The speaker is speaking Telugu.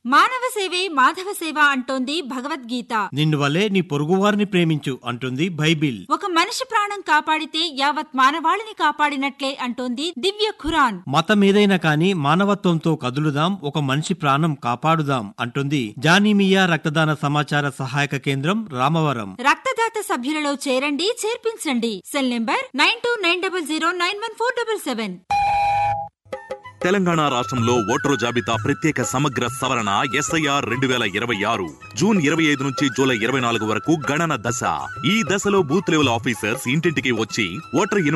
మానవ సేవే మాధవ సేవ అంటోంది భగవద్గీత నిన్ను వలే నీ పొరుగువారిని ప్రేమించు అంటుంది బైబిల్ ఒక మనిషి ప్రాణం కాపాడితే యావత్ మానవాళిని కాపాడినట్లే అంటోంది దివ్య ఖురాన్ మతం ఏదైనా కానీ మానవత్వంతో కదులుదాం ఒక మనిషి ప్రాణం కాపాడుదాం అంటుంది జానీమియా రక్తదాన సమాచార సహాయక కేంద్రం రామవరం రక్తదాత సభ్యులలో చేరండి చేర్పించండి cell number nine two nine double zero nine one four double seven Telangana రాష్ట్రంలో ఓటరు జాబితా ప్రత్యేక సమగ్ర సవరణ ఎస్ఐఆర్ రెండు వేల ఇరవై ఆరు జూన్ ఇరవై ఐదు నుంచి జూలై ఇరవై నాలుగు వరకు గణన దశ ఈ దశలో బూత్ లెవెల్ ఆఫీసర్స్ ఇంటింటికి వచ్చి ఓటర్